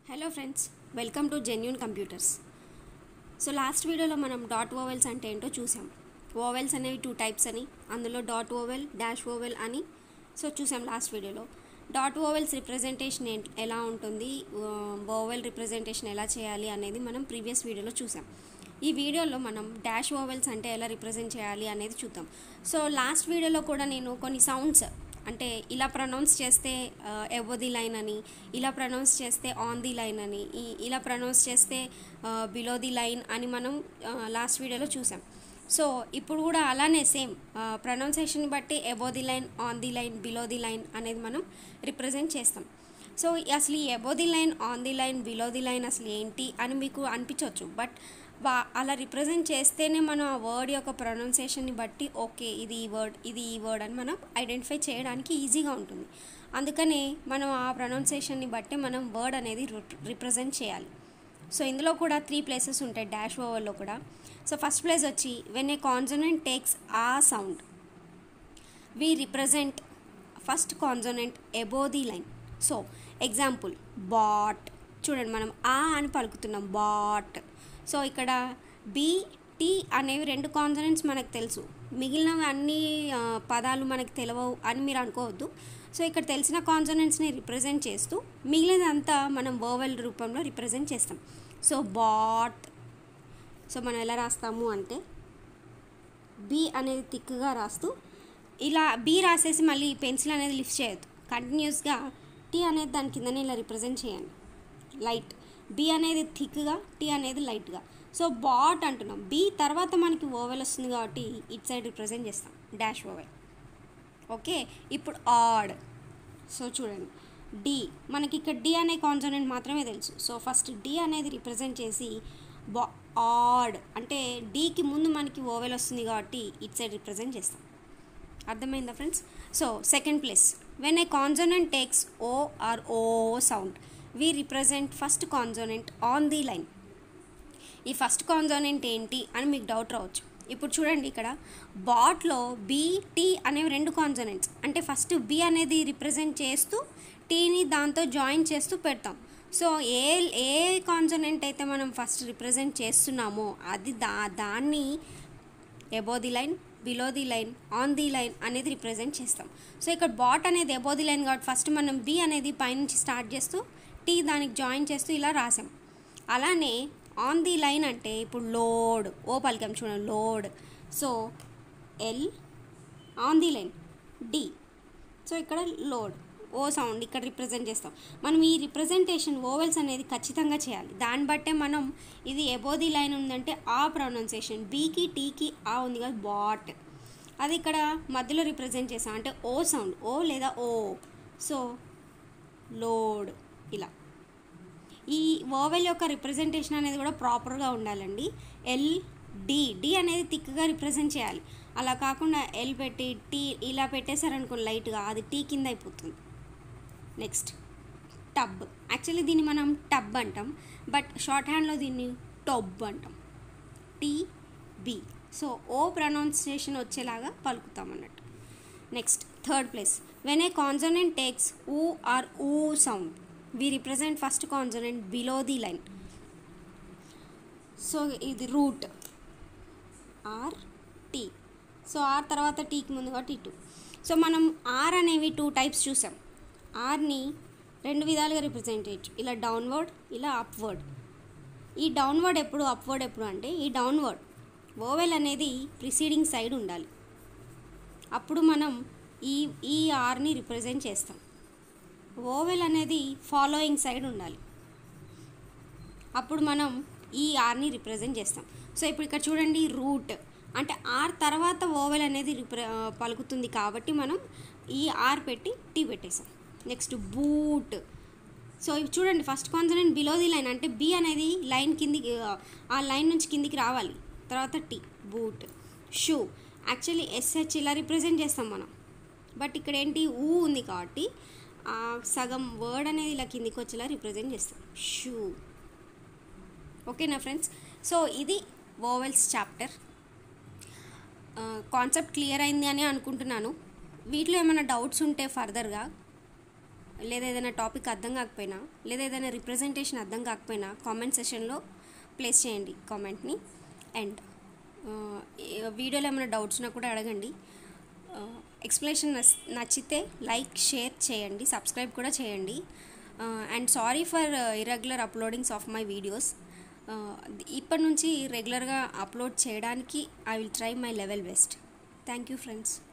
hello friends welcome to genuine computers so last వీడియోలో మనం dot vowels అంటే ఏంటో చూసాం ఓవెల్స్ అనేవి టూ టైప్స్ అని అందులో డాట్ ఓవెల్ డాష్ ఓవెల్ అని సో చూసాం లాస్ట్ వీడియోలో డాట్ ఓవెల్స్ రిప్రజెంటేషన్ ఏంటి ఎలా ఉంటుంది ఓవెల్ రిప్రజెంటేషన్ ఎలా చేయాలి అనేది మనం ప్రీవియస్ వీడియోలో చూసాం ఈ వీడియోలో మనం డాష్ ఓవెల్స్ అంటే ఎలా రిప్రజెంట్ చేయాలి అనేది చూద్దాం సో లాస్ట్ వీడియోలో కూడా నేను కొన్ని సౌండ్స్ అంటే ఇలా ప్రొనౌన్స్ చేస్తే ఎబో ది లైన్ అని ఇలా ప్రొనౌన్స్ చేస్తే ఆన్ ది లైన్ అని ఈ- ఇలా ప్రొనౌన్స్ చేస్తే బిలో ది లైన్ అని మనం లాస్ట్ వీడియోలో చూసాం సో ఇప్పుడు కూడా అలానే సేమ్ ప్రొనౌన్సేషన్ బట్టి above the line on the line below the line అనేది మనం రిప్రజెంట్ చేస్తాం సో అసలు ఈ above the line on the line below the line అసలు ఏంటి అని మీకు అనిపించవచ్చు బట్ వా అలా రిప్రజెంట్ చేస్తేనే మనం ఆ వర్డ్ యొక్క ప్రొనౌన్సియేషన్ని బట్టి ఓకే ఇది ఈ వర్డ్ ఇది ఈ వర్డ్ అని మనం ఐడెంటిఫై చేయడానికి ఈజీగా ఉంటుంది అందుకనే మనం ఆ ప్రొనౌన్సియేషన్ని బట్టి మనం వర్డ్ అనేది రిప్రజెంట్ చేయాలి సో ఇందులో కూడా త్రీ ప్లేసెస్ ఉంటాయి డాష్ ఓవర్లో కూడా సో ఫస్ట్ ప్లేస్ వచ్చి వెన్ ఏ కాన్సనెంట్ టేక్స్ ఆ sound we represent first consonant above the line so example bat చూడండి మనం ఆ అని పలుకుతున్నాం బాట్ సో ఇక్కడ బి టీ అనేవి రెండు కాన్సనెంట్స్ మనకు తెలుసు మిగిలినవి అన్ని ఆ, పదాలు మనకు తెలియవు అని మీరు అనుకోవద్దు సో ఇక్కడ తెలిసిన కాన్సనెంట్స్ని రిప్రజెంట్ చేస్తూ మిగిలినదంతా మనం వర్వెల్ రూపంలో రిప్రజెంట్ చేస్తాం సో బాట్ సో మనం ఎలా రాస్తాము అంటే బి అనేది థిక్గా రాస్తూ ఇలా బి రాసేసి మళ్ళీ పెన్సిల్ అనేది లిఫ్ట్ చేయొద్దు కంటిన్యూస్గా టీ అనేది దాని కిందనే ఇలా రిప్రజెంట్ చేయండి లైట్ బి అనేది థిక్గా టీ అనేది లైట్గా సో బాట్ అంటున్నాం బి తర్వాత మనకి ఓవెల్ వస్తుంది కాబట్టి ఇట్ సైడ్ రిప్రజెంట్ చేస్తాం డాష్ ఓవెల్ ఓకే ఇప్పుడు ఆడ్ సో చూడండి డి మనకి ఇక్కడ డి అనే కాన్సోనెంట్ మాత్రమే తెలుసు సో ఫస్ట్ డి అనేది రిప్రజెంట్ చేసి బా ఆడ్ అంటే డీకి ముందు మనకి ఓవెల్ వస్తుంది కాబట్టి ఇట్ సైడ్ రిప్రజెంట్ చేస్తాం అర్థమైందా friends so second place when a consonant takes o or o sound we represent first consonant on the line ఈ ఫస్ట్ కాన్సోనెంట్ ఏంటి అని మీకు డౌట్ రావచ్చు ఇప్పుడు చూడండి ఇక్కడ బాట్లో బి టీ అనేవి రెండు కాన్సోనెంట్స్ అంటే ఫస్ట్ బి అనేది రిప్రజెంట్ చేస్తూ టీని దాంతో జాయిన్ చేస్తూ పెడతాం సో ఏ ఏ కాన్సోనెంట్ అయితే మనం ఫస్ట్ రిప్రజెంట్ చేస్తున్నామో అది దా దాన్ని above the line below the line on the line అనేది రిప్రజెంట్ చేస్తాం సో ఇక్కడ బాట్ అనేది ఎబో ది లైన్ కాబట్టి ఫస్ట్ మనం బి అనేది పైనుంచి స్టార్ట్ చేస్తూ టీ దానికి జాయిన్ చేస్తూ ఇలా రాసాం అలానే ఆన్ ది లైన్ అంటే ఇప్పుడు లోడ్ ఓ పలికాం చూడండి load so L on the line D so ఇక్కడ లోడ్ ఓ సౌండ్ ఇక్కడ రిప్రజెంట్ చేస్తాం మనం ఈ రిప్రజెంటేషన్ ఓవెల్స్ అనేది ఖచ్చితంగా చేయాలి దాన్ని బట్టే మనం ఇది ఎబో ది లైన్ ఉందంటే ఆ ప్రొనౌన్సియేషన్ బీకి టీకి ఆ ఉంది కదా బాట్ అది ఇక్కడ మధ్యలో రిప్రజెంట్ చేస్తాం అంటే ఓ సౌండ్ ఓ లేదా ఓ సో లోడ్ ఇలా ఈ ఓవెల్ యొక్క రిప్రజెంటేషన్ అనేది కూడా ప్రాపర్గా ఉండాలండి ఎల్ డి డి అనేది థిక్గా రిప్రజెంట్ చేయాలి అలా కాకుండా ఎల్ పెట్టి టీ ఇలా పెట్టేశారనుకోండి లైట్గా అది టీ కింద అయిపోతుంది నెక్స్ట్ టబ్ యాక్చువల్లీ దీన్ని మనం టబ్ అంటాం బట్ షార్ట్ హ్యాండ్లో దీన్ని టబ్ అంటాం టీబి సో ఓ ప్రొనౌన్సియేషన్ వచ్చేలాగా పలుకుతాం అన్నట్టు next third place when a consonant takes oo or oo sound we represent first consonant below the line so ఇది root R T so R తర్వాత టీకి ముందు కాబట్టి టూ సో మనం ఆర్ అనేవి టూ టైప్స్ చూసాం ఆర్ని రెండు విధాలుగా రిప్రజెంట్ చేయొచ్చు ఇలా డౌన్వర్డ్ ఇలా అప్వర్డ్ ఈ డౌన్వర్డ్ ఎప్పుడు అప్వర్డ్ ఎప్పుడు అంటే ఈ డౌన్వర్డ్ ఓవెల్ అనేది ప్రిసీడింగ్ సైడ్ ఉండాలి అప్పుడు మనం ఈ ఈ ఆర్ని రిప్రజెంట్ చేస్తాం ఓవెల్ అనేది ఫాలోయింగ్ సైడ్ ఉండాలి అప్పుడు మనం ఈ ఆర్ని రిప్రజెంట్ చేస్తాం సో ఇప్పుడు ఇక్కడ చూడండి రూట్ అంటే ఆర్ తర్వాత ఓవెల్ అనేది రిప్ర పలుకుతుంది కాబట్టి మనం ఈ ఆర్ పెట్టి టీ పెట్టేసాం నెక్స్ట్ బూట్ సో ఇవి చూడండి first consonant below the line అంటే బి అనేది లైన్ కిందికి ఆ లైన్ నుంచి కిందికి రావాలి తర్వాత T boot shoe actually S H ఇలా రిప్రజెంట్ చేస్తాం మనం బట్ ఇక్కడ ఏంటి ఊ ఉంది కాబట్టి ఆ సగం వర్డ్ అనేది ఇలా కిందికి వచ్చేలా రిప్రజెంట్ చేస్తాం షూ ఓకేనా ఫ్రెండ్స్ సో ఇది ఓవెల్స్ చాప్టర్ కాన్సెప్ట్ క్లియర్ అయింది అని అనుకుంటున్నాను వీటిలో ఏమైనా డౌట్స్ ఉంటే ఫర్దర్గా లేదా ఏదైనా టాపిక్ అర్థం కాకపోయినా లేదా ఏదైనా రిప్రజెంటేషన్ అర్థం కాకపోయినా కామెంట్ సెషన్లో ప్లేస్ చేయండి కామెంట్ని అండ్ వీడియోలో ఏమైనా డౌట్స్ ఉన్నా కూడా అడగండి ఎక్స్ప్లెనేషన్ నచ్చితే లైక్ షేర్ చేయండి సబ్స్క్రైబ్ కూడా చేయండి and sorry for irregular uploadings of my videos ఇప్పటి నుంచి రెగ్యులర్గా అప్లోడ్ చేయడానికి I will try my level best thank you friends